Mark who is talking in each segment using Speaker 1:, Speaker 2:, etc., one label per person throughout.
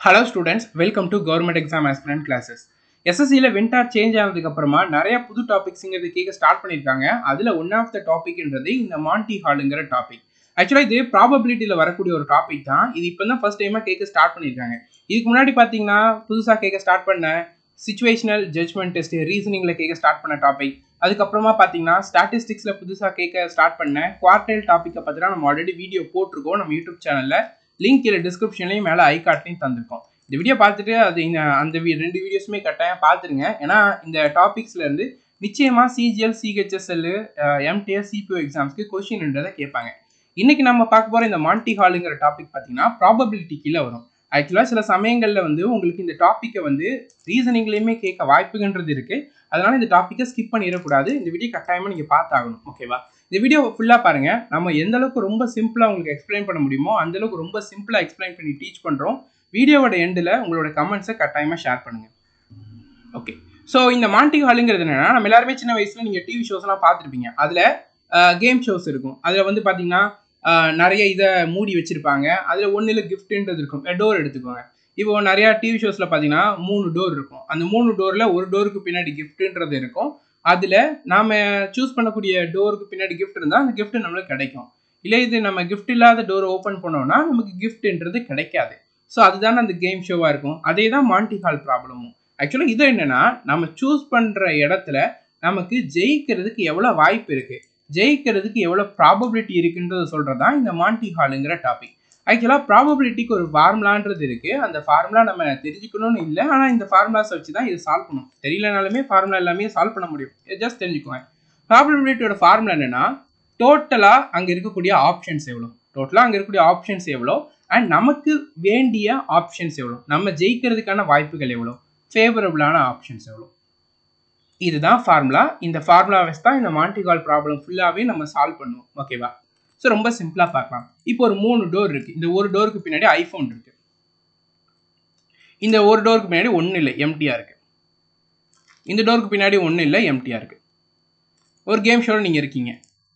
Speaker 1: hello students welcome to government exam aspirant classes எஸ்எஸ்சியில் வின்டார் change ஆனதுக்கு அப்புறமா நிறைய புது டாபிக்ஸுங்கிறது கேட்க ஸ்டார்ட் பண்ணியிருக்காங்க அதில் ஒன் ஆஃப் த டாபிக்ன்றது இந்த மாண்டி ஹாலுங்கிற டாபிக் ஆக்சுவலாக இது ப்ராபபிலிட்டியில் வரக்கூடிய ஒரு டாபிக் தான் இது இப்போ தான் ஃபர்ஸ்ட் டைமாக கேட்க ஸ்டார்ட் பண்ணியிருக்காங்க இதுக்கு முன்னாடி பார்த்தீங்கன்னா புதுசாக கேட்க ஸ்டார்ட் பண்ண சுச்சுவேஷனல் ஜட்மெண்ட் டெஸ்ட் ரீசனிங்கில் கேட்க ஸ்டார்ட் பண்ண டாபிக் அதுக்கப்புறமா பார்த்தீங்கன்னா ஸ்டாட்டிஸ்டிக்ஸில் புதுசாக கேட்க ஸ்டார்ட் பண்ண குவார்டைல் டாப்பிக்கை பற்றினா நம்ம ஆல்ரெடி வீடியோ போட்டிருக்கோம் நம்ம யூடியூப் சேனலில் லிங்க் கீழே டிஸ்கிரிப்ஷன்லையும் மேலே ஐ கார்ட்லையும் தந்திருக்கோம் இந்த வீடியோ பார்த்துட்டு அது இந்த அந்த வி- ரெண்டு வீடியோஸுமே கட்டாயம் பார்த்துருங்க ஏன்னா இந்த டாபிக்ஸ்ல இருந்து நிச்சயமா சிஜிஎல் சிஹெச்எஸ்எல் எம்டிஎஸ் சிபிஓ எக்ஸாம்ஸ்க்கு கொஸ்டின்ன்றதை கேட்பாங்க இன்னைக்கு நம்ம பார்க்க போற இந்த மாண்டி ஹாலுங்கிற டாபிக் பார்த்தீங்கன்னா ப்ராபபிலிட்டி கீழே வரும் ஆக்சுவலாக சில சமயங்களில் வந்து உங்களுக்கு இந்த டாப்பிக்கை வந்து ரீசனிங்லேயுமே கேட்க வாய்ப்புகன்றது இருக்கு அதனால இந்த டாப்பிக்கை ஸ்கிப் பண்ணிடக்கூடாது இந்த வீடியோ கட்டாயமாக நீங்கள் பார்த்தாகணும் ஓகேவா இந்த வீடியோ ஃபுல்லாக பாருங்க நம்ம எந்த அளவுக்கு ரொம்ப சிம்பிளாக உங்களுக்கு எக்ஸ்பிளைன் பண்ண முடியுமோ அந்த அளவுக்கு ரொம்ப சிம்பிளாக எக்ஸ்பிளைன் பண்ணி டீச் பண்ணுறோம் வீடியோவோட எண்டில் உங்களோட கமெண்ட்ஸை கட்டாயமாக ஷேர் பண்ணுங்க ஓகே ஸோ இந்த மாண்டி ஹாலுங்கிறது என்னன்னா நம்ம எல்லாருமே சின்ன வயசுல நீங்கள் டிவி ஷோஸ்லாம் பார்த்துருப்பீங்க அதில் கேம் ஷோஸ் இருக்கும் அதில் வந்து பார்த்தீங்கன்னா அஹ், நிறைய இதை மூடி வச்சிருப்பாங்க அதில் ஒன்றில் கிஃப்ட்ன்றது இருக்கும் டோர் எடுத்துக்கோங்க இப்போ நிறையா டிவி ஷோஸில் பார்த்தீங்கன்னா மூணு டோர் இருக்கும் அந்த மூணு டோரில் ஒரு டோருக்கு பின்னாடி கிஃப்ட்ன்றது இருக்கும் அதில் நாம் சூஸ் பண்ணக்கூடிய டோருக்கு பின்னாடி கிஃப்ட் இருந்தால் அந்த gift நம்மளுக்கு கிடைக்கும் இல்லை இது நம்ம கிஃப்ட் இல்லாத டோர் ஓப்பன் பண்ணோம்னா நமக்கு கிஃப்ட்ன்றது கிடைக்காது ஸோ அதுதானே அந்த கேம் ஷோவாக இருக்கும் அதே தான் மாண்டி ஹால் ப்ராப்ளமும் ஆக்சுவலாக இது என்னன்னா நம்ம சூஸ் பண்ணுற இடத்துல நமக்கு ஜெயிக்கிறதுக்கு எவ்வளோ வாய்ப்பு இருக்கு ஜெயிக்கிறதுக்கு எவ்வளோ ப்ராபபிலிட்டி இருக்குன்றத சொல்கிறது தான் இந்த மாண்டி ஹாலுங்கிற டாபிக் ஆக்சுவலாக ப்ராபபிலிட்டிக்கு ஒரு ஃபார்முலான்றது இருக்குது அந்த ஃபார்முலா நம்ம தெரிஞ்சுக்கணும்னு இல்லை ஆனால் இந்த ஃபார்முலாஸ் வச்சு தான் இதை சால்வ் பண்ணணும் தெரியலனாலுமே ஃபார்முலா எல்லாமே சால்வ் பண்ண முடியும் ஜஸ்ட் தெரிஞ்சுக்கோங்க ப்ராபபிலிட்டியோட ஃபார்முலா என்னன்னா டோட்டலாக அங்கே இருக்கக்கூடிய ஆப்ஷன்ஸ் எவ்வளோ டோட்டலாக அங்கே இருக்கக்கூடிய ஆப்ஷன்ஸ் எவ்வளோ அண்ட் நமக்கு வேண்டிய ஆப்ஷன்ஸ் எவ்வளோ நம்ம ஜெயிக்கிறதுக்கான வாய்ப்புகள் எவ்வளோ ஃபேவரபுளான ஆப்ஷன்ஸ் எவ்வளோ இதுதான் ஃபார்முலா இந்த ஃபார்முலா வச்சு தான் இந்த மாண்டிகால் ப்ராப்ளம் ஃபுல்லாகவே நம்ம சால்வ் பண்ணுவோம் ஓகேவா ஸோ ரொம்ப சிம்பிளாக பார்க்கலாம் இப்போ ஒரு மூணு டோர் இருக்குது இந்த ஒரு டோருக்கு பின்னாடி ஐஃபோன் இருக்குது இந்த ஒரு டோருக்கு பின்னாடி ஒன்றும் இல்லை எம்டியாக இருக்குது இந்த டோருக்கு பின்னாடி ஒன்றும் இல்லை எம்டியாக இருக்குது ஒரு கேம் ஷோவில் நீங்கள் இருக்கீங்க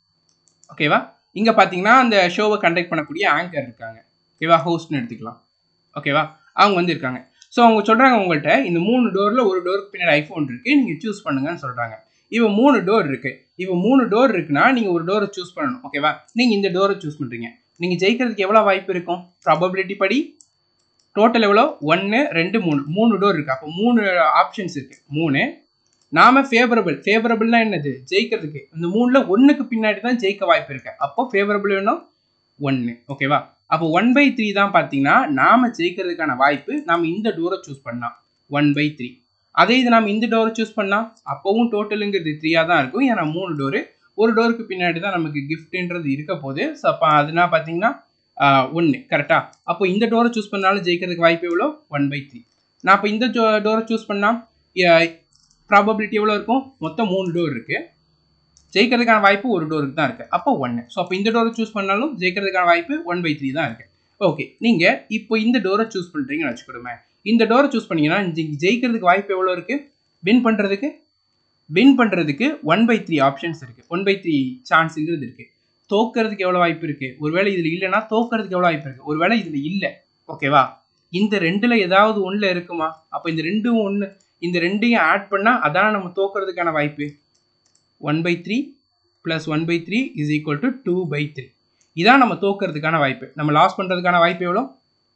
Speaker 1: ஓகேவா இங்கே பார்த்தீங்கன்னா அந்த ஷோவை கண்டக்ட் பண்ணக்கூடிய ஆங்கர் இருக்காங்க ஓகேவா ஹோஸ்ட்னு எடுத்துக்கலாம் ஓகேவா அவங்க வந்து இருக்காங்க ஸோ அவங்க சொல்கிறாங்க உங்கள்கிட்ட இந்த மூணு டோரில் ஒரு டோருக்கு பின்னாடி ஐஃபோன் இருக்குது நீங்கள் சூஸ் பண்ணுங்கன்னு சொல்கிறாங்க இப்போ மூணு டோர் இருக்குது இப்போ மூணு டோர் இருக்குன்னா நீங்கள் ஒரு டோரை சூஸ் பண்ணணும் ஓகேவா நீங்கள் இந்த டோரை சூஸ் பண்ணுறீங்க நீங்கள் ஜெயிக்கிறதுக்கு எவ்வளோ வாய்ப்பு இருக்கும் ப்ராபபிலிட்டி படி டோட்டல் எவ்வளோ ஒன்று ரெண்டு மூணு மூணு டோர் இருக்குது அப்போ மூணு ஆப்ஷன்ஸ் இருக்குது மூணு நாம ஃபேவரபிள் ஃபேவரபிள்னா என்னது ஜெயிக்கிறதுக்கு இந்த மூணில் ஒன்றுக்கு பின்னாடி தான் ஜெயிக்க வாய்ப்பு இருக்கு அப்போ ஃபேவரபிள் வேணும் ஒன்று ஓகேவா அப்போ ஒன் பை த்ரீ தான் பார்த்தீங்கன்னா நாம ஜெயிக்கிறதுக்கான வாய்ப்பு நாம இந்த டோரை சூஸ் பண்ணலாம் ஒன் பை த்ரீ அதே இது நாம இந்த டோரை சூஸ் பண்ணால் அப்போவும் டோட்டலுங்கிறது த்ரீயாக தான் இருக்கும் ஏன்னா மூணு டோரு ஒரு டோருக்கு பின்னாடி தான் நமக்கு கிஃப்ட்ன்றது இருக்க போகுது ஸோ அப்போ அதுனா பார்த்தீங்கன்னா ஒன்று கரெக்டாக அப்போ இந்த டோரை சூஸ் பண்ணாலும் ஜெயிக்கிறதுக்கு வாய்ப்பு எவ்வளோ ஒன் பை த்ரீ நான் இப்போ இந்த டோரை சூஸ் பண்ணால் ப்ராபபிலிட்டி எவ்வளோ இருக்கும் மொத்தம் மூணு டோர் இருக்குது ஜெயிக்கிறதுக்கான வாய்ப்பு ஒரு டோருக்கு தான் இருக்குது அப்போ ஒன்று ஸோ அப்போ இந்த டோரை சூஸ் பண்ணாலும் ஜெயிக்கிறதுக்கான வாய்ப்பு ஒன் பை த்ரீ தான் இருக்குது ஓகே நீங்கள் இப்போ இந்த டோரை சூஸ் பண்ணுறீங்கன்னு வச்சுக்கிடுமே இந்த டோரை சூஸ் பண்ணீங்கன்னா ஜெ- ஜெயிக்கிறதுக்கு வாய்ப்பு எவ்வளோ இருக்குது வின் பண்ணுறதுக்கு வின் பண்ணுறதுக்கு ஒன் பை த்ரீ ஆப்ஷன்ஸ் இருக்குது ஒன் பை த்ரீ சான்ஸுங்கிறது இருக்குது தோக்கிறதுக்கு எவ்வளோ வாய்ப்பு இருக்குது ஒருவேளை இதில் இல்லைன்னா தோக்கிறதுக்கு எவ்வளோ வாய்ப்பு இருக்குது ஒருவேளை இதில் இல்லை ஓகேவா இந்த ரெண்டில் ஏதாவது ஒன்றில் இருக்குமா அப்போ இந்த ரெண்டும் ஒன்று இந்த ரெண்டையும் ஆட் பண்ணால் அதான் நம்ம தோக்கிறதுக்கான வாய்ப்பு one by three plus one by three is equal to two by three இதான் நம்ம தோக்கிறதுக்கான வாய்ப்பு நம்ம லாஸ் பண்ணுறதுக்கான வாய்ப்பு எவ்வளோ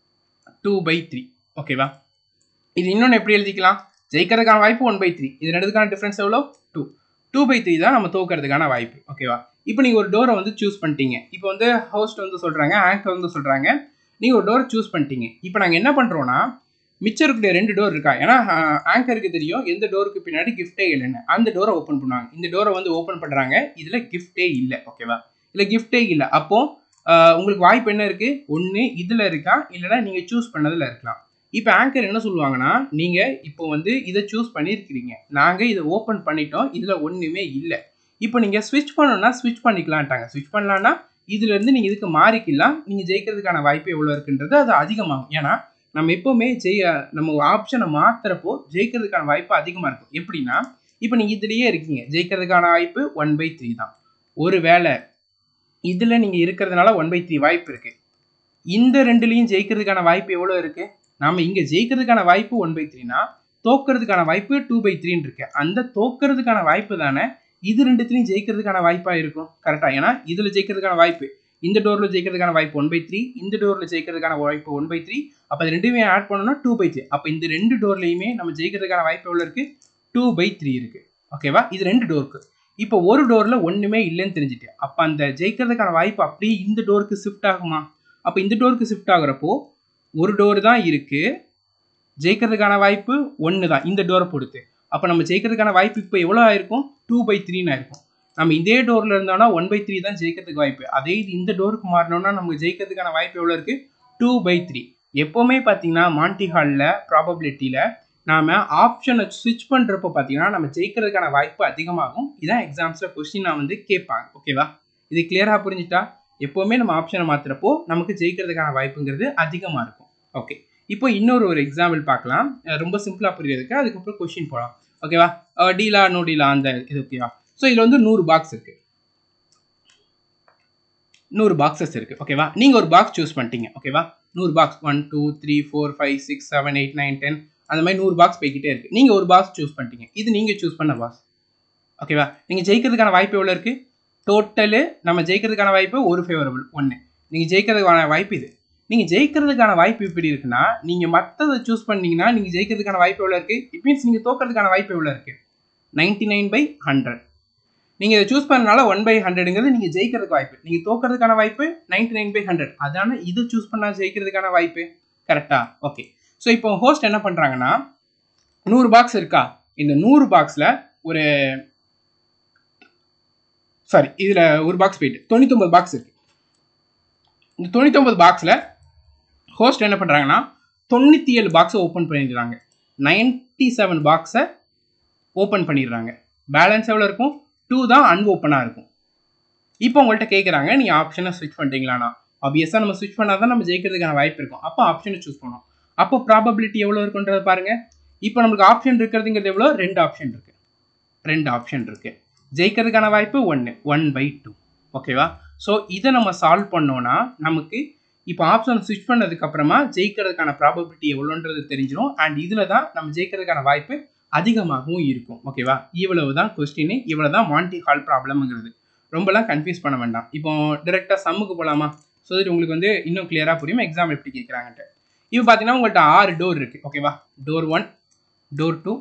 Speaker 1: டூ பை த்ரீ ஓகேவா இது இன்னொன்று எப்படி எழுதிக்கலாம் ஜெயிக்கிறதுக்கான வாய்ப்பு ஒன் பை த்ரீ இது ரெண்டுக்கான டிஃப்ரென்ஸ் எவ்வளோ டூ டூ பை த்ரீ தான் நம்ம தோக்கிறதுக்கான வாய்ப்பு ஓகேவா இப்போ நீங்கள் ஒரு டோரை வந்து சூஸ் பண்ணிட்டீங்க இப்போ வந்து ஹோஸ்ட் வந்து சொல்கிறாங்க ஆங்கர் வந்து சொல்கிறாங்க நீங்கள் ஒரு டோரை சூஸ் பண்ணிட்டீங்க இப்போ நாங்கள் என்ன பண்ணுறோன்னா மிச்சம் இருக்கக்கூடிய ரெண்டு டோர் இருக்கா ஏன்னா ஆங்கருக்கு தெரியும் எந்த டோருக்கு பின்னாடி கிஃப்டே இல்லைன்னு அந்த டோரை ஓப்பன் பண்ணுவாங்க இந்த டோரை வந்து ஓப்பன் பண்ணுறாங்க இதில் கிஃப்டே இல்லை ஓகேவா இல்லை கிஃப்டே இல்லை அப்போ ஆஹ், உங்களுக்கு வாய்ப்பு என்ன இருக்குது ஒன்று இதில் இருக்கா இல்லைன்னா நீங்கள் சூஸ் பண்ணதில் இருக்கலாம் இப்போ ஆங்கர் என்ன சொல்லுவாங்கன்னா நீங்கள் இப்போ வந்து இதை சூஸ் பண்ணியிருக்கிறீங்க நாங்கள் இதை ஓப்பன் பண்ணிட்டோம் இதில் ஒன்றுமே இல்லை இப்போ நீங்கள் ஸ்விட்ச் பண்ணணும்னா ஸ்விட்ச் பண்ணிக்கலான்ட்டாங்க ஸ்விட்ச் பண்ணலான்னா இதுலேருந்து நீங்கள் இதுக்கு மாறிக்கலாம் நீங்கள் ஜெயிக்கிறதுக்கான வாய்ப்பு எவ்வளோ இருக்குன்றது அது அதிகமாகும் ஏன்னா நம்ம எப்போவுமே ஜெய நம்ம ஆப்ஷனை மாத்துறப்போ ஜெயிக்கிறதுக்கான வாய்ப்பு அதிகமாக இருக்கும் எப்படின்னா இப்போ நீங்கள் இதுலேயே இருக்கீங்க ஜெயிக்கிறதுக்கான வாய்ப்பு ஒன் பை த்ரீ தான் ஒரு வேளை இதில் நீங்கள் இருக்கிறதுனால ஒன் பை த்ரீ வாய்ப்பு இருக்குது இந்த ரெண்டுலேயும் ஜெயிக்கிறதுக்கான வாய்ப்பு எவ்வளோ இருக்குது நாம இங்க ஜெயிக்கிறதுக்கான வாய்ப்பு ஒன் பை த்ரீனா தோக்கிறதுக்கான வாய்ப்பு டூ பை த்ரீன்னு இருக்கு அந்த தோக்கிறதுக்கான வாய்ப்பு தானே இது ரெண்டுத்துலையும் ஜெயிக்கிறதுக்கான வாய்ப்பா இருக்கும் கரெக்டா ஏன்னா இதுல ஜெயிக்கிறதுக்கான வாய்ப்பு இந்த டோர்ல ஜெயிக்கிறதுக்கான வாய்ப்பு ஒன் பை த்ரீ இந்த டோர்ல ஜெயிக்கிறதுக்கான வாய்ப்பு ஒன் பை த்ரீ அப்போ அது ரெண்டுமே ஆட் பண்ணோம்னா டூ பை த்ரீ அப்போ இந்த ரெண்டு டோர்லையுமே நம்ம ஜெயிக்கிறதுக்கான வாய்ப்பு எவ்வளோ இருக்கு டூ பை த்ரீ இருக்கு ஓகேவா இது ரெண்டு டோருக்கு இப்போ ஒரு டோர்ல ஒண்ணுமே இல்லைன்னு தெரிஞ்சுட்டு அப்போ அந்த ஜெயிக்கிறதுக்கான வாய்ப்பு அப்படியே இந்த டோருக்கு ஷிஃப்ட் ஆகுமா அப்போ இந்த டோருக்கு ஷிஃப்ட் ஆகுறப்போ ஒரு டோர் தான் இருக்கு ஜெயிக்கிறதுக்கான வாய்ப்பு ஒன்று தான் இந்த டோரை பொறுத்து அப்போ நம்ம ஜெயிக்கிறதுக்கான வாய்ப்பு இப்போ எவ்வளோ ஆயிருக்கும் டூ பை த்ரீன்னு ஆயிருக்கும் நம்ம இதே டோர்ல இருந்தோம்னா ஒன் பை த்ரீ தான் ஜெயிக்கிறதுக்கு வாய்ப்பு அதே இது இந்த டோருக்கு மாறினோம்னா நமக்கு ஜெயிக்கிறதுக்கான வாய்ப்பு எவ்வளோ இருக்கு டூ பை த்ரீ எப்போவுமே பார்த்தீங்கன்னா மாண்டி ஹாலில் ப்ராபபிலிட்டியில் நாம ஆப்ஷனை ஸ்விட்ச் பண்ணுறப்போ பார்த்தீங்கன்னா நம்ம ஜெயிக்கிறதுக்கான வாய்ப்பு அதிகமாகும் இதான் எக்ஸாம்ஸில் கொஸ்டின் நான் வந்து கேட்பாங்க ஓகேவா இது கிளியராக புரிஞ்சுட்டா எப்போவுமே நம்ம ஆப்ஷனை மாற்றுறப்போ நமக்கு ஜெயிக்கிறதுக்கான வாய்ப்புங்கிறது அதிகமாக இருக்கும் ஓகே இப்போ இன்னொரு ஒரு எக்ஸாம்பிள் பார்க்கலாம் ரொம்ப சிம்பிளாக புரியறதுக்கு அதுக்கப்புறம் கொஸ்டின் போகலாம் ஓகேவா டீலா நோ டீலா அந்த இது ஓகேவா ஸோ இதில் வந்து நூறு பாக்ஸ் இருக்கு நூறு பாக்ஸஸ் இருக்கு ஓகேவா நீங்கள் ஒரு பாக்ஸ் சூஸ் பண்ணிட்டீங்க ஓகேவா நூறு box one two three four five six seven eight nine ten அந்த மாதிரி நூறு பாக்ஸ் போய்கிட்டே இருக்கு நீங்கள் ஒரு பாக்ஸ் சூஸ் பண்ணிட்டீங்க இது நீங்கள் சூஸ் பண்ண பாக்ஸ் ஓகேவா நீங்கள் ஜெயிக்கிறதுக்கான வாய்ப்பு எவ்வளோ இருக்கு டோட்டலு நம்ம ஜெயிக்கிறதுக்கான வாய்ப்பு ஒரு ஃபேவரபிள் ஒன்று நீங்கள் ஜெயிக்கிறதுக்கான வாய்ப்பு இது நீங்கள் ஜெயிக்கிறதுக்கான வாய்ப்பு இப்படி இருக்குன்னா நீங்கள் மற்றதை சூஸ் பண்ணீங்கன்னா நீங்கள் ஜெயிக்கிறதுக்கான வாய்ப்பு எவ்வளோ இருக்குது இட் மீன்ஸ் நீங்கள் தோக்கிறதுக்கான வாய்ப்பு எவ்வளோ இருக்குது நைன்டி நைன் பை ஹண்ட்ரட் நீங்கள் இதை சூஸ் பண்ணனால ஒன் பை ஹண்ட்ரடுங்கிறது நீங்கள் ஜெயிக்கிறதுக்கு வாய்ப்பு நீங்கள் தோக்கிறதுக்கான வாய்ப்பு நைன்டி நைன் பை ஹண்ட்ரட் அதான இது சூஸ் பண்ணால் ஜெயிக்கிறதுக்கான வாய்ப்பு கரெக்டா ஓகே ஸோ இப்போ ஹோஸ்ட் என்ன பண்ணுறாங்கன்னா நூறு பாக்ஸ் இருக்கா இந்த நூறு பாக்ஸில் ஒரு சாரி இதில் ஒரு பாக்ஸ் போயிட்டு தொண்ணூத்தொம்பது பாக்ஸ் இருக்கு இந்த தொண்ணூத்தொம்பது பாக்ஸில் ஹோஸ்ட் என்ன பண்ணுறாங்கன்னா தொண்ணூற்றி ஏழு பாக்ஸை ஓப்பன் பண்ணிடுறாங்க நைன்டி செவன் பாக்ஸை ஓப்பன் பண்ணிடுறாங்க பேலன்ஸ் எவ்வளோ இருக்கும் டூ தான் அன்ஓப்பனாக இருக்கும் இப்போ உங்கள்கிட்ட கேட்குறாங்க நீ ஆப்ஷனை ஸ்விட்ச் பண்ணிட்டீங்களாண்ணா ஆப்வியஸாக நம்ம ஸ்விட்ச் பண்ணால் தான் நம்ம ஜெயிக்கிறதுக்கான வாய்ப்பு இருக்கும் அப்போ ஆப்ஷனை சூஸ் பண்ணோம் அப்போ ப்ராபபிலிட்டி எவ்வளோ இருக்குன்றத பாருங்க இப்போ நம்மளுக்கு ஆப்ஷன் இருக்கிறதுங்கிறது எவ்வளோ ரெண்டு ஆப்ஷன் இருக்கு ரெண்டு ஆப்ஷன் இருக்கு ஜெயிக்கிறதுக்கான வாய்ப்பு ஒன்று ஒன் பை டூ ஓகேவா ஸோ இதை நம்ம சால்வ் பண்ணோம்னா நமக்கு இப்போ ஆப்ஷன் ஸ்விட்ச் பண்ணதுக்கு அப்புறமா ஜெயிக்கிறதுக்கான ப்ராபபிலிட்டி எவ்வளோன்றது தெரிஞ்சிடும் அண்ட் இதில் தான் நம்ம ஜெயிக்கிறதுக்கான வாய்ப்பு அதிகமாகவும் இருக்கும் ஓகேவா இவ்வளவு தான் கொஸ்டின் இவ்வளவு தான் மாண்டி ஹால் ப்ராப்ளம்ங்கிறது ரொம்பலாம் கன்ஃபியூஸ் பண்ண வேண்டாம் இப்போ டிரெக்டாக சம்முக்கு போகலாமா ஸோ தட் உங்களுக்கு வந்து இன்னும் கிளியராக புரியும் எக்ஸாம் எப்படி கேட்குறாங்கன்ட்டு இப்போ பார்த்தீங்கன்னா உங்கள்கிட்ட ஆறு டோர் இருக்குது ஓகேவா door one door two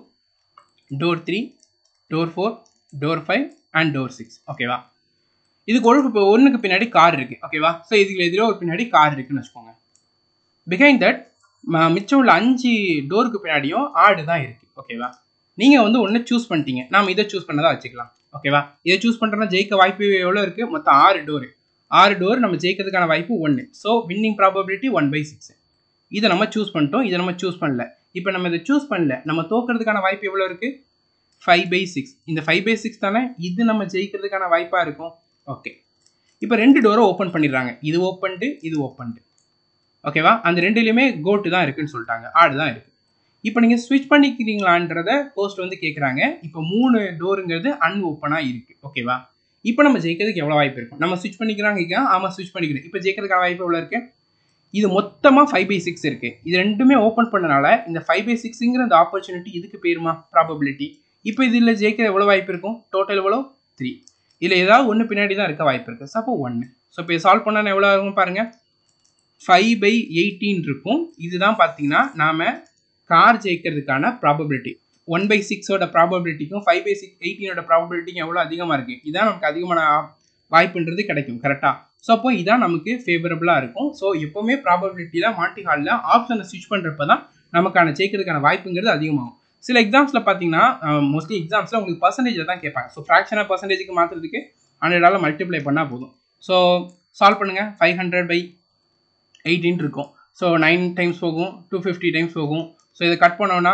Speaker 1: door three door four door five and door six ஓகேவா இதுக்கு ஒரு இப்போ ஒன்றுக்கு பின்னாடி கார் இருக்குது ஓகேவா ஸோ இதுக்கு எதிரே ஒரு பின்னாடி கார் இருக்குன்னு வச்சுக்கோங்க பிஹைண்ட் தட் மிச்சம் உள்ள அஞ்சு டோருக்கு பின்னாடியும் ஆடு தான் இருக்குது ஓகேவா நீங்கள் வந்து ஒன்று சூஸ் பண்ணிட்டீங்க நாம் இதை சூஸ் பண்ணதாக வச்சுக்கலாம் ஓகேவா இதை சூஸ் பண்ணுறோன்னா ஜெயிக்க வாய்ப்பு எவ்வளோ இருக்குது மொத்தம் ஆறு டோரு ஆறு டோர் நம்ம ஜெயிக்கிறதுக்கான வாய்ப்பு ஒன்று so winning probability one by six இதை நம்ம சூஸ் பண்ணிட்டோம் இதை நம்ம சூஸ் பண்ணல இப்போ நம்ம இதை சூஸ் பண்ணல நம்ம தோக்கிறதுக்கான வாய்ப்பு எவ்வளோ இருக்குது ஃபைவ் பை சிக்ஸ் இந்த ஃபைவ் பை சிக்ஸ் தானே இது நம்ம ஜெயிக்கிறதுக்கான வாய்ப்பாக இருக்கும் ஓகே இப்போ ரெண்டு டோரை ஓப்பன் பண்ணிடுறாங்க இது ஓப்பன்டு இது ஓப்பன்டு ஓகேவா அந்த ரெண்டுலையுமே கோட்டு தான் இருக்குன்னு சொல்லிட்டாங்க ஆடு தான் இருக்குது இப்போ நீங்கள் ஸ்விட்ச் பண்ணிக்கிறீங்களான்றத போஸ்ட் வந்து கேட்குறாங்க இப்போ மூணு டோருங்கிறது அன் ஓப்பனாக இருக்குது ஓகேவா இப்போ நம்ம ஜெயிக்கிறதுக்கு எவ்வளோ வாய்ப்பு இருக்கும் நம்ம ஸ்விட்ச் பண்ணிக்கிறாங்க ஆமாம் ஸ்விட்ச் பண்ணிக்கிறோம் இப்போ ஜெயிக்கிறதுக்கான வாய்ப்பு எவ்வளோ இருக்குது இது மொத்தமாக ஃபைவ் பை சிக்ஸ் இருக்குது இது ரெண்டுமே ஓப்பன் பண்ணனால இந்த ஃபைவ் பை சிக்ஸுங்கிற அந்த ஆப்பர்ச்சுனிட்டி இதுக்கு பேருமா ப்ராபபிலிட்டி இப்போ இதில் ஜெயிக்கிற எவ்வளோ வாய்ப்பு இருக்கும் டோட்டல் எவ்வளோ த்ரீ இதில் ஏதாவது ஒன்று பின்னாடி தான் இருக்க வாய்ப்பு இருக்குது சப்போ ஒன்று ஸோ இப்போ சால்வ் பண்ணால் எவ்வளோ ஆகும் பாருங்கள் ஃபைவ் பை எயிட்டீன் இருக்கும் இதுதான் பார்த்தீங்கன்னா நாம் கார் ஜெயிக்கிறதுக்கான ப்ராபபிலிட்டி ஒன் பை சிக்ஸோட ப்ராபபிலிட்டிக்கும் ஃபைவ் பை சிக்ஸ் எயிட்டீனோட ப்ராபபிலிட்டிக்கும் எவ்வளோ அதிகமாக இருக்குது இதான் நமக்கு அதிகமான வாய்ப்புன்றது கிடைக்கும் கரெக்டாக ஸோ அப்போ இதான் நமக்கு ஃபேவரபுளாக இருக்கும் ஸோ எப்போவுமே ப்ராபபிலிட்டி தான் மாட்டி ஹாலில் ஆப்ஷனை ஸ்விட்ச் பண்ணுறப்ப தான் நமக்கான ஜெயிக்கிறதுக்கான வாய்ப்புங்கிறது அதிகமாகும் சில எக்ஸாம்ஸில் பார்த்தீங்கன்னா மோஸ்ட்லி எக்ஸாம்ஸில் உங்களுக்கு பர்சன்டேஜில் தான் கேட்பாங்க ஸோ ஃப்ராக்ஷனாக பர்சன்டேஜுக்கு மாற்றுறதுக்கு ஹண்ட்ரடால் மல்டிப்ளை பண்ணால் போதும் ஸோ சால்வ் பண்ணுங்கள் ஃபைவ் ஹண்ட்ரட் பை எயிட்டின் இருக்கும் ஸோ நைன் டைம்ஸ் போகும் டூ ஃபிஃப்டி டைம்ஸ் போகும் ஸோ இதை கட் பண்ணோன்னா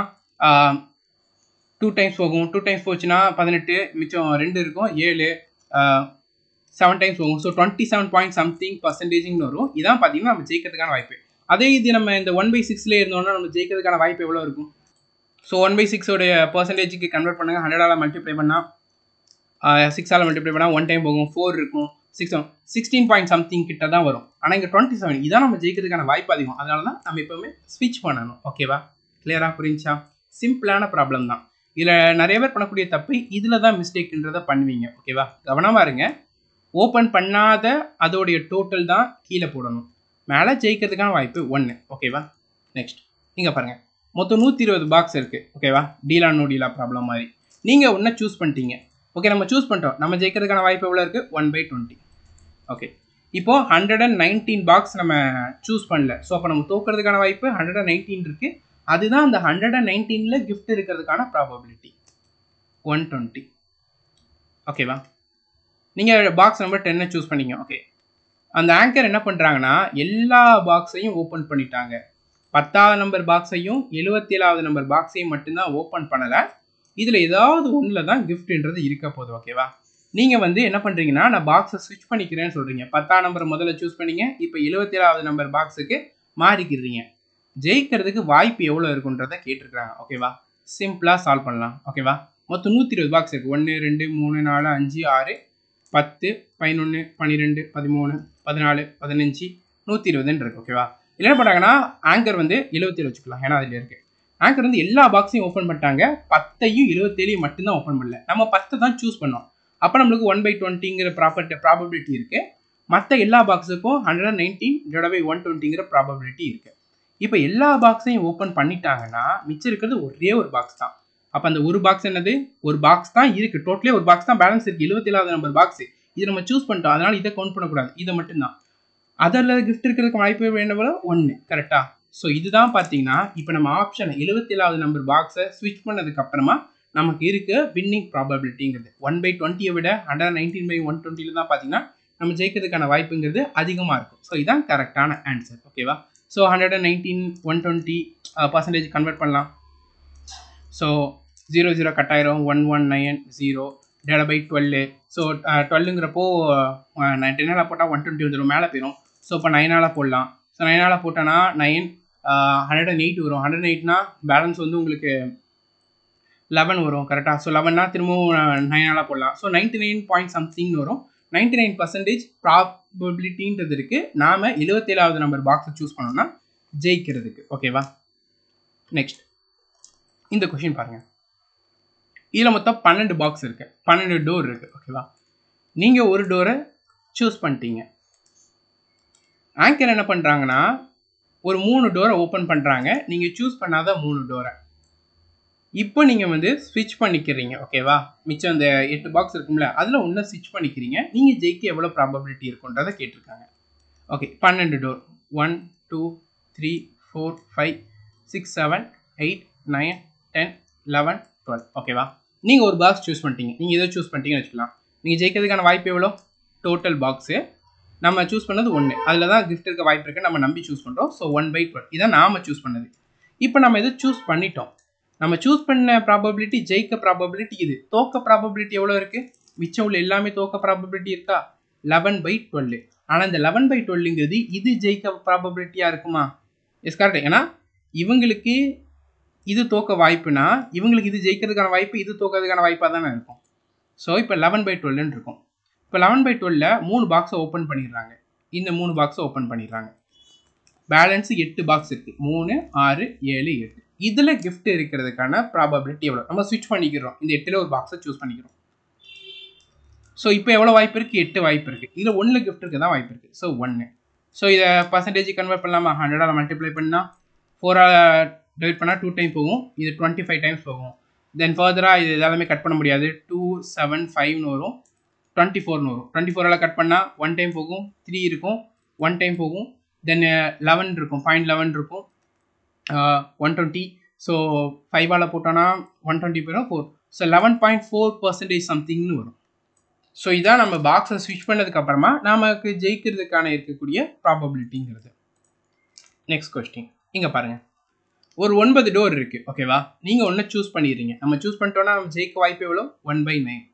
Speaker 1: டூ டைம்ஸ் போகும் டூ டைம்ஸ் போச்சுன்னா பதினெட்டு மிச்சம் ரெண்டு இருக்கும் ஏழு செவன் டைம்ஸ் போகும் so twenty seven point something பர்சன்டேஜிங்னு வரும் இதான் பார்த்தீங்கன்னா நம்ம ஜெயிக்கிறதுக்கான வாய்ப்பு அதே இது நம்ம இந்த ஒன் பை சிக்ஸ்லேயே இருந்தோம்னா நம்ம ஜெயிக்கிறதுக்கான வாய்ப்பு எவ்வளோ இருக்கும் ஸோ ஒன் பை சிக்ஸோடைய பர்சன்டேஜுக்கு கன்வெர்ட் பண்ணுங்கள் ஹண்ட்ரடால் மல்டிப்ளை பண்ணால் சிக்ஸால் மல்டிப்ளை பண்ணால் ஒன் டைம் போகும் ஃபோர் இருக்கும் சிக்ஸ் சிக்ஸ்டீன் பாயிண்ட் சம்திங் கிட்ட தான் வரும் ஆனால் இங்கே டுவெண்ட்டி செவன் இதான் நம்ம ஜெயிக்கிறதுக்கான வாய்ப்பு அதிகம் அதனால தான் நம்ம எப்போவுமே ஸ்விட்ச் பண்ணணும் ஓகேவா கிளியராக புரிஞ்சா சிம்பிளான ப்ராப்ளம் தான் இதில் நிறைய பேர் பண்ணக்கூடிய தப்பு இதில் தான் மிஸ்டேக்குன்றதை பண்ணுவீங்க ஓகேவா கவனமாக இருங்க ஓப்பன் பண்ணாத அதோடைய டோட்டல் தான் கீழே போடணும் மேலே ஜெயிக்கிறதுக்கான வாய்ப்பு ஒன்று ஓகேவா நெக்ஸ்ட் இங்கே பாருங்கள் மொத்தம் நூற்றி இருபது பாக்ஸ் இருக்குது ஓகேவா டீலா நோ டீலா ப்ராப்ளம் மாதிரி நீங்கள் ஒன்றை சூஸ் பண்ணிட்டீங்க ஓகே நம்ம சூஸ் பண்ணிட்டோம் நம்ம ஜெயிக்கிறதுக்கான வாய்ப்பு எவ்வளோ இருக்குது ஒன் பை டுவெண்ட்டி ஓகே இப்போது ஹண்ட்ரட் அண்ட் நைன்டீன் பாக்ஸ் நம்ம சூஸ் பண்ணல ஸோ அப்போ நம்ம தோக்கிறதுக்கான வாய்ப்பு ஹண்ட்ரட் அண்ட் நைன்டீன் இருக்குது அதுதான் அந்த ஹண்ட்ரட் அண்ட் நைன்டீனில் கிஃப்ட் இருக்கிறதுக்கான ப்ராபபிலிட்டி ஒன் டுவெண்ட்டி ஓகேவா நீங்கள் பாக்ஸ் நம்பர் டென்னை சூஸ் பண்ணீங்க ஓகே அந்த ஆங்கர் என்ன பண்ணுறாங்கன்னா எல்லா பாக்ஸையும் ஓப்பன் பண்ணிட்டாங்க பத்தாவது நம்பர் பாக்ஸையும் எழுபத்தி ஏழாவது நம்பர் பாக்ஸையும் மட்டும்தான் ஓப்பன் பண்ணலை இதில் ஏதாவது ஒன்றில் தான் கிஃப்ட்ன்றது இருக்க போகுது ஓகேவா நீங்கள் வந்து என்ன பண்ணுறீங்கன்னா நான் பாக்ஸை ஸ்விட்ச் பண்ணிக்கிறேன்னு சொல்கிறீங்க பத்தாம் நம்பர் முதல்ல சூஸ் பண்ணீங்க இப்போ எழுபத்தி ஏழாவது நம்பர் பாக்ஸுக்கு மாறிக்கிறீங்க ஜெயிக்கிறதுக்கு வாய்ப்பு எவ்வளோ இருக்குன்றதை கேட்டிருக்கிறாங்க ஓகேவா சிம்பிளாக சால்வ் பண்ணலாம் ஓகேவா மொத்தம் நூற்றி இருபது பாக்ஸ் இருக்குது ஒன்று ரெண்டு மூணு நாலு அஞ்சு ஆறு பத்து பதினொன்று பன்னிரெண்டு பதிமூணு பதினாலு பதினஞ்சு நூற்றி இருபதுன்னு இருக்குது ஓகேவா இல்லை என்ன பண்ணுறாங்கன்னா ஆங்கர் வந்து எழுபத்தேழு வச்சுக்கலாம் ஏன்னா அதில் இருக்குது ஆங்கர் வந்து எல்லா பாக்ஸையும் ஓப்பன் பண்ணிட்டாங்க பத்தையும் இருபத்தேழையும் மட்டும்தான் ஓப்பன் பண்ணல நம்ம பத்தை தான் சூஸ் பண்ணோம் அப்போ நம்மளுக்கு ஒன் பை டுவெண்ட்டிங்கிற ப்ராப்பர்ட்டி ப்ராபபிலிட்டி இருக்குது மற்ற எல்லா பாக்ஸுக்கும் hundred and nineteen divide by one டுவெண்ட்டிங்கிற ப்ராபபிலிட்டி இருக்குது இப்போ எல்லா பாக்ஸையும் ஓப்பன் பண்ணிட்டாங்கன்னா மிச்சம் இருக்கிறது ஒரே ஒரு பாக்ஸ் தான் அப்போ அந்த ஒரு பாக்ஸ் என்னது ஒரு பாக்ஸ் தான் இருக்குது டோட்டலே ஒரு பாக்ஸ் தான் பேலன்ஸ் இருக்குது எழுபத்தி ஏழாவது நம்பர் பாக்ஸ் இது நம்ம சூஸ் பண்ணிட்டோம் அதனால் இதை கவுண்ட் பண்ணக்கூடாது இதை மட்டும்தான் அதில் கிஃப்ட் இருக்கிறதுக்கு வாய்ப்பு வேண்டவள ஒன்று கரெக்டா ஸோ இதுதான் பார்த்தீங்கன்னா இப்போ நம்ம ஆப்ஷன் எழுபத்தி ஏழாவது நம்பர் பாக்ஸை ஸ்விட்ச் பண்ணதுக்கு அப்புறமா நமக்கு இருக்க வின்னிங் ப்ராபபிலிட்டிங்கிறது ஒன் பை டுவெண்ட்டியை விட ஹண்ட்ரட் நைன்டீன் பை ஒன் டுவெண்ட்டியில் தான் பார்த்தீங்கன்னா நம்ம ஜெயிக்கிறதுக்கான வாய்ப்புங்கிறது அதிகமாக இருக்கும் ஸோ இதுதான் கரெக்டான ஆன்சர் ஓகேவா so hundred and nineteen one twenty percentage convert பண்ணலாம் ஸோ ஜீரோ ஜீரோ கட்டாயிரம் one one nine zero divide by twelve so டுவெல்லுங்கிறப்போ டென்னால் போட்டால் ஒன் டுவெண்ட்டி வந்துடும் மேலே போயிடும் ஸோ இப்போ நைனால் போடலாம் ஸோ நைனால் போட்டோன்னா நைன் ஹண்ட்ரட் அண்ட் எயிட் வரும் ஹண்ட்ரட் எயிட்னா பேலன்ஸ் வந்து உங்களுக்கு லெவன் வரும் கரெக்டாக ஸோ லெவன்னா திரும்பவும் நைனால் போடலாம் so ninety nine point something வரும் நைன்டி நைன் பர்சன்டேஜ் ப்ராபபிலிட்டின்றது இருக்குது நாம் எழுபத்தேழாவது நம்பர் பாக்ஸை சூஸ் பண்ணோம்னா ஜெயிக்கிறதுக்கு ஓகேவா நெக்ஸ்ட் இந்த கொஷின் பாருங்கள் இதில் மொத்தம் பன்னெண்டு பாக்ஸ் இருக்குது பன்னெண்டு டோர் இருக்குது ஓகேவா நீங்கள் ஒரு டோரை சூஸ் பண்ணிட்டீங்க ஆங்கர் என்ன பண்ணுறாங்கன்னா ஒரு மூணு டோரை ஓப்பன் பண்ணுறாங்க நீங்கள் சூஸ் பண்ணாத மூணு டோரை இப்போ நீங்கள் வந்து ஸ்விட்ச் பண்ணிக்கிறீங்க ஓகேவா மிச்சம் அந்த எட்டு பாக்ஸ் இருக்கும்ல அதில் ஒன்று ஸ்விட்ச் பண்ணிக்கிறீங்க நீங்கள் ஜெயிக்க எவ்வளோ ப்ராபபிலிட்டி இருக்குன்றதை கேட்டிருக்காங்க ஓகே பன்னெண்டு door one two three four five six seven eight nine ten eleven twelve ஓகேவா நீங்கள் ஒரு பாக்ஸ் சூஸ் பண்ணிட்டீங்க நீங்கள் எதோ சூஸ் பண்ணிட்டீங்கன்னு வச்சுக்கலாம் நீங்கள் ஜெயிக்கிறதுக்கான வாய்ப்பு எவ்வளோ டோட்டல் பாக்ஸு நம்ம சூஸ் பண்ணது ஒன்று அதில் தான் கிஃப்ட் இருக்க வாய்ப்பு இருக்குது நம்ம நம்பி சூஸ் பண்ணுறோம் ஸோ ஒன் பை டுவெல் இதான் நாம் சூஸ் பண்ணது இப்போ நம்ம எதை சூஸ் பண்ணிட்டோம் நம்ம சூஸ் பண்ண ப்ராபபிலிட்டி ஜெயிக்க ப்ராபபிலிட்டி இது தோக்க ப்ராபபிலிட்டி எவ்வளோ இருக்குது மிச்சம் உள்ள எல்லாமே தோக்க ப்ராபபிலிட்டி இருக்கா லெவன் பை டுவெல் ஆனால் இந்த லெவன் பை டுவெல்லுங்கிறது இது ஜெயிக்க ப்ராபபிலிட்டியாக இருக்குமா எஸ் கரெக்ட் ஏன்னா இவங்களுக்கு இது தோக்க வாய்ப்புனா இவங்களுக்கு இது ஜெயிக்கிறதுக்கான வாய்ப்பு இது தோக்கிறதுக்கான வாய்ப்பாக தானே இருக்கும் ஸோ இப்போ லெவன் பை டுவெல்னு இருக்கும் இப்போ லெவன் பை டுவெல்ல மூணு பாக்ஸை ஓப்பன் பண்ணிடுறாங்க இந்த மூணு பாக்ஸை ஓப்பன் பண்ணிடுறாங்க பேலன்ஸ் எட்டு பாக்ஸ் இருக்குது மூணு ஆறு ஏழு எட்டு இதில் கிஃப்ட் இருக்கிறதுக்கான ப்ராபபிலிட்டி எவ்வளோ நம்ம ஸ்விட்ச் பண்ணிக்கிறோம் இந்த எட்டில் ஒரு பாக்ஸை சூஸ் பண்ணிக்கிறோம் ஸோ இப்போ எவ்வளோ வாய்ப்பு இருக்குது எட்டு வாய்ப்பு இருக்குது இதில் ஒன்றில் கிஃப்ட் இருக்க தான் வாய்ப்பு இருக்குது ஸோ ஒன்று ஸோ இதை பர்சன்டேஜ் கன்வெர்ட் பண்ணலாமா ஹண்ட்ரடால் மல்டிப்ளை பண்ணால் ஃபோரால் டிவைட் பண்ணால் டூ டைம் போகும் இது டுவெண்ட்டி ஃபைவ் டைம்ஸ் போகும் தென் ஃபர்தராக இது எல்லாமே கட் பண்ண முடியாது டூ செவன் ஃபைவ்னு வரும் டுவெண்ட்டி ஃபோர்னு வரும் டுவெண்ட்டி ஃபோரால் கட் பண்ணால் ஒன் டைம் போகும் த்ரீ இருக்கும் ஒன் டைம் போகும் தென் லெவன் இருக்கும் பாயிண்ட் லெவன் இருக்கும் ஒன் டுவெண்ட்டி ஸோ ஃபைவால் போட்டோன்னா ஒன் டுவெண்ட்டி போயிடும் four so eleven point four percentage சம்திங்னு வரும் ஸோ இதான் நம்ம பாக்ஸை ஸ்விட்ச் பண்ணதுக்கு அப்புறமா நமக்கு ஜெயிக்கிறதுக்கான இருக்கக்கூடிய ப்ராபபிலிட்டிங்கிறது நெக்ஸ்ட் கொஸ்டின் இங்கே பாருங்கள் ஒரு ஒன்பது டோர் இருக்குது ஓகேவா நீங்கள் ஒன்று சூஸ் பண்ணிடுறீங்க நம்ம சூஸ் பண்ணிட்டோன்னா நம்ம ஜெயிக்க வாய்ப்பு எவ்வளோ ஒன் பை நைன்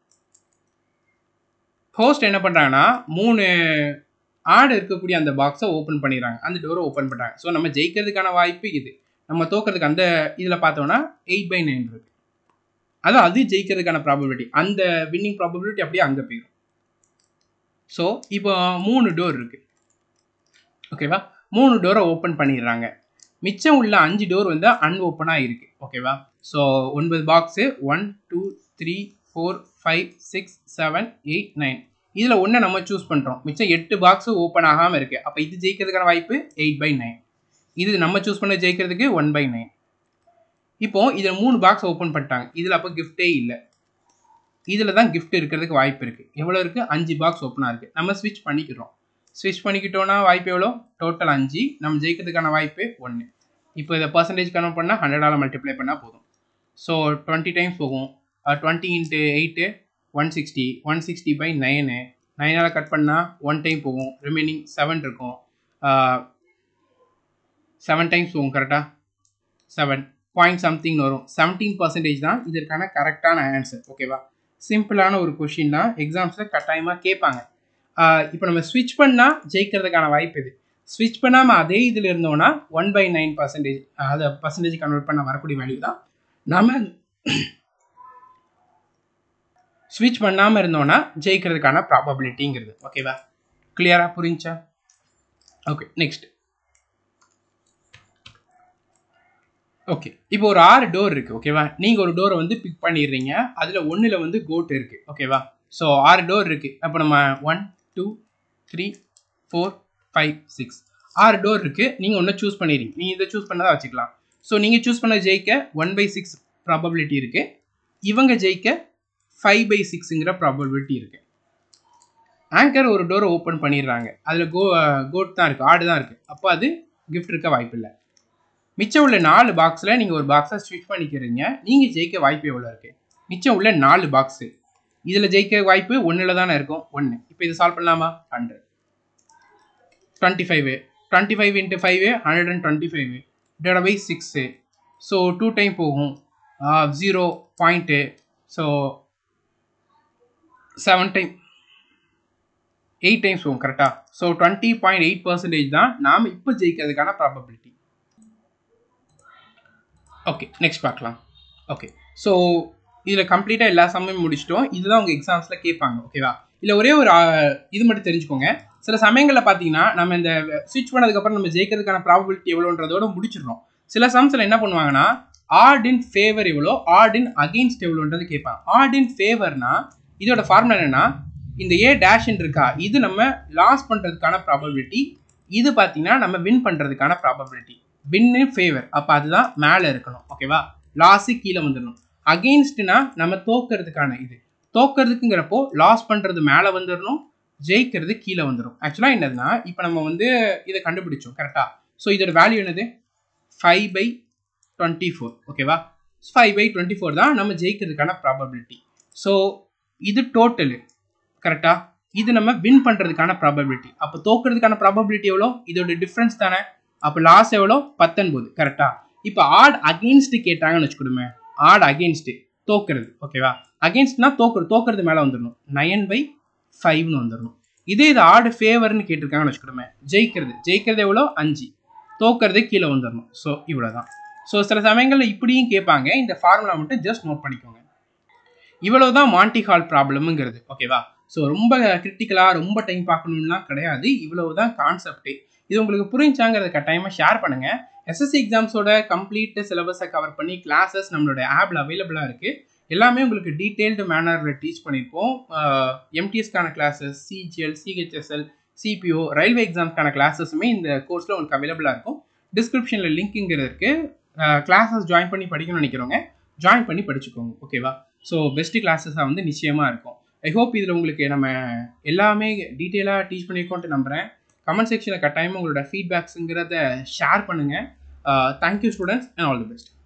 Speaker 1: ஹோஸ்ட் என்ன பண்ணுறாங்கன்னா மூணு ஆடு இருக்கக்கூடிய அந்த பாக்ஸை ஓப்பன் பண்ணிடுறாங்க அந்த டோரை ஓப்பன் பண்ணுறாங்க ஸோ நம்ம ஜெயிக்கிறதுக்கான வாய்ப்பு இது நம்ம தோக்கிறதுக்கு அந்த இதில் பார்த்தோம்னா எயிட் பை நைன் இருக்குது அது அது ஜெயிக்கிறதுக்கான ப்ராபபிலிட்டி அந்த வின்னிங் ப்ராபபிலிட்டி அப்படியே அங்கே போயிடும் ஸோ இப்போ மூணு டோர் இருக்குது ஓகேவா மூணு டோரை ஓப்பன் பண்ணிடுறாங்க மிச்சம் உள்ள அஞ்சு டோர் வந்து அன்ஓப்பனாக இருக்குது ஓகேவா ஸோ ஒன்பது box one two three four five six seven eight nine இதில் ஒன்று நம்ம சூஸ் பண்ணுறோம் மிச்சம் எட்டு பாக்ஸு ஓப்பன் ஆகாமல் இருக்குது அப்போ இது ஜெயிக்கிறதுக்கான வாய்ப்பு எயிட் பை நைன் இது நம்ம சூஸ் பண்ண ஜெயிக்கிறதுக்கு ஒன் பை நைன் இப்போ இதில் மூணு பாக்ஸ் ஓப்பன் பண்ணிட்டாங்க இதில் அப்போ கிஃப்டே இல்லை இதில் தான் கிஃப்ட் இருக்கிறதுக்கு வாய்ப்பு இருக்குது எவ்வளோ இருக்குது அஞ்சு பாக்ஸ் ஓப்பனாக இருக்குது நம்ம ஸ்விட்ச் பண்ணிக்கிறோம் ஸ்விட்ச் பண்ணிக்கிட்டோன்னா வாய்ப்பு எவ்வளோ டோட்டல் அஞ்சு நம்ம ஜெயிக்கிறதுக்கான வாய்ப்பு ஒன்று இப்போ இதை பர்சன்டேஜ் கன்வெர்ட் பண்ணால் ஹண்ட்ரடால் மல்டிப்ளை பண்ணால் போதும் ஸோ டுவெண்ட்டி டைம்ஸ் போகும் twenty into eight one sixty one sixty by nine நைனால் கட் பண்ணால் ஒன் டைம் போகும் ரிமைனிங் செவன் இருக்கும் செவன் டைம்ஸ் போகும் கரெக்டாக செவன் பாயிண்ட் சம்திங் வரும் செவன்டீன் பர்சன்டேஜ் தான் இதற்கான கரெக்டான ஆன்சர் ஓகேவா சிம்பிளான ஒரு கொஷின் தான் எக்ஸாம்ஸில் கட்டாயமாக கேட்பாங்க இப்போ நம்ம ஸ்விட்ச் பண்ணால் ஜெயிக்கிறதுக்கான வாய்ப்பு இது ஸ்விட்ச் பண்ணாமல் அதே இதில் இருந்தோம்னா ஒன் பை நைன் பர்சன்டேஜ் அதை பர்சன்டேஜ் கன்வெர்ட் பண்ண வரக்கூடிய வேல்யூ தான் நம்ம ஸ்விட்ச் பண்ணாமல் இருந்தோம்னா ஜெயிக்கிறதுக்கான ப்ராபபிலிட்டிங்கிறது ஓகேவா கிளியராக புரிஞ்சா ஓகே நெக்ஸ்ட் ஓகே இப்போ ஒரு ஆறு டோர் இருக்குது ஓகேவா நீங்கள் ஒரு டோரை வந்து பிக் பண்ணிடுறீங்க அதில் ஒன்றில் வந்து கோட் இருக்குது ஓகேவா ஸோ ஆறு டோர் இருக்குது அப்போ நம்ம one two three four five six ஆறு டோர் இருக்குது நீங்கள் ஒன்று சூஸ் பண்ணிடுறீங்க நீங்கள் இதை சூஸ் பண்ணதாக வச்சுக்கலாம் ஸோ நீங்கள் சூஸ் பண்ண ஜெயிக்க ஒன் பை சிக்ஸ் ப்ராபபிலிட்டி இருக்குது இவங்க ஜெயிக்க ஃபைவ் பை சிக்ஸுங்கிற ப்ராபபிலிட்டி இருக்குது ஆங்கர் ஒரு டோரை ஓப்பன் பண்ணிடுறாங்க அதில் கோ கோட் தான் இருக்குது ஆடு தான் இருக்குது அப்போ அது கிஃப்ட் இருக்க வாய்ப்பு இல்லை மிச்சம் உள்ள நாலு பாக்ஸில் நீங்கள் ஒரு பாக்ஸை ஸ்விட்ச் பண்ணிக்கிறீங்க நீங்கள் ஜெயிக்க வாய்ப்பு எவ்வளோ இருக்குது மிச்சம் உள்ள நாலு பாக்ஸு இதில் ஜெயிக்க வாய்ப்பு ஒன்றில் தானே இருக்கும் ஒன்று இப்போ இது சால்வ் பண்ணலாமா hundred twenty five twenty five into five hundred and twenty five divide by six so two time போகும் zero point so seven time eight times போகும் கரெக்டாக so twenty point eight percentage தான் நாம் இப்போ ஜெயிக்கிறதுக்கான ப்ராபபிலிட்டி ஓகே நெக்ஸ்ட் பார்க்கலாம் okay so இதில் கம்ப்ளீட்டாக எல்லா சமயம் முடிச்சிட்டோம் இதுதான் உங்கள் எக்ஸாம்ஸில் கேட்பாங்க ஓகேவா இல்லை ஒரே ஒரு இது மட்டும் தெரிஞ்சுக்கோங்க சில சமயங்களில் பார்த்தீங்கன்னா நம்ம இந்த ஸ்விட்ச் பண்ணதுக்கப்புறம் நம்ம ஜெயிக்கிறதுக்கான ப்ராபபிலிட்டி எவ்வளோன்றதோட முடிச்சிடுறோம் சில சம்ஸில் என்ன பண்ணுவாங்கன்னா ஆட் இன் ஃபேவர் எவ்வளோ ஆட் இன் அகெயின்ஸ்ட் எவ்வளோன்றது கேட்பாங்க ஆட் இன் ஃபேவர்னா இதோட ஃபார்முலா என்னன்னா இந்த ஏ டேஷன் இருக்கா இது நம்ம லாஸ் பண்ணுறதுக்கான ப்ராபபிலிட்டி இது பார்த்தீங்கன்னா நம்ம வின் பண்ணுறதுக்கான ப்ராபபிலிட்டி வின் இன் ஃபேவர் அப்போ அதுதான் மேலே இருக்கணும் ஓகேவா லாஸு கீழே வந்துடணும் அகெயின்ஸ்ட்னா நம்ம தோக்கிறதுக்கான இது தோக்கிறதுக்குங்கிறப்போ லாஸ் பண்ணுறது மேலே வந்துடணும் ஜெயிக்கிறது கீழே வந்துடும் ஆக்சுவலாக என்னதுன்னா இப்போ நம்ம வந்து இதை கண்டுபிடிச்சோம் கரெக்டாக ஸோ இதோட வேல்யூ என்னது ஃபைவ் பை டுவெண்ட்டி ஃபோர் ஓகேவா ஃபைவ் பை டுவெண்ட்டி ஃபோர் தான் நம்ம ஜெயிக்கிறதுக்கான ப்ராபபிலிட்டி ஸோ இது டோட்டலு கரெக்டாக இது நம்ம வின் பண்ணுறதுக்கான ப்ராபபிலிட்டி அப்போ தோக்கிறதுக்கான ப்ராபபிலிட்டி எவ்வளோ இதோட டிஃப்ரென்ஸ் தானே அப்போ லாஸ் எவ்வளோ பத்தொன்பது கரெக்டாக இப்போ ஆட் அகெயின்ஸ்ட் கேட்டாங்கன்னு வச்சுக்கிடுமே ஆட் அகெயின்ஸ்ட் தோக்கிறது ஓகேவா அகெயின்ஸ்ட்னா தோக்குறது தோக்கிறது மேலே வந்துடணும் நயன் பை ஃபைவ்னு வந்துடணும் இதே இது ஆடு ஃபேவர்னு கேட்டிருக்காங்கன்னு வச்சுக்கிடுமே ஜெயிக்கிறது ஜெயிக்கிறது எவ்வளோ அஞ்சு தோக்கிறது கீழே வந்துடணும் ஸோ இவ்வளோ தான் ஸோ சில சமயங்களில் இப்படியும் கேட்பாங்க இந்த ஃபார்முலா மட்டும் ஜஸ்ட் நோட் பண்ணிக்கோங்க இவ்வளோ தான் மாண்டி ஹால் ப்ராப்ளம்ங்கிறது ஓகேவா ஸோ ரொம்ப கிரிட்டிக்கலாக ரொம்ப டைம் பார்க்கணும்லாம் கிடையாது இவ்வளவு தான் கான்செப்டே இது உங்களுக்கு புரிஞ்சாங்கிறத கட்டாயமாக ஷேர் பண்ணுங்கள் எஸ்எஸ்சி எக்ஸாம்ஸோட கம்ப்ளீட் சிலபஸை கவர் பண்ணி கிளாஸஸ் நம்மளோட ஆப்பில் அவைலபிளாக இருக்குது எல்லாமே உங்களுக்கு டீட்டெயில்டு மேனரில் டீச் பண்ணியிருப்போம் எம்டிஎஸ்க்கான classes CGL CHSL CPO railway எக்ஸாம்ஸ்க்கான கிளாஸஸுமே இந்த கோர்ஸில் உங்களுக்கு அவைலபிளாக இருக்கும் டிஸ்கிரிப்ஷனில் லிங்க்குங்கிறது இருக்குது கிளாஸஸ் ஜாயின் பண்ணி படிக்கணும்னு நினைக்கிறவங்க ஜாயின் பண்ணி படிச்சுக்கோங்க ஓகேவா ஸோ பெஸ்ட்டு கிளாஸஸாக வந்து நிச்சயமாக இருக்கும் ஐ ஹோப் இதில் உங்களுக்கு நம்ம எல்லாமே டீட்டெயிலாக டீச் பண்ணியிருக்கோன்ட்டு நம்புகிறேன் கமெண்ட் செக்ஷனில் கட்டாயமாக உங்களோட ஃபீட்பேக்ஸுங்கிறத ஷேர் பண்ணுங்கள் thank you students and all the best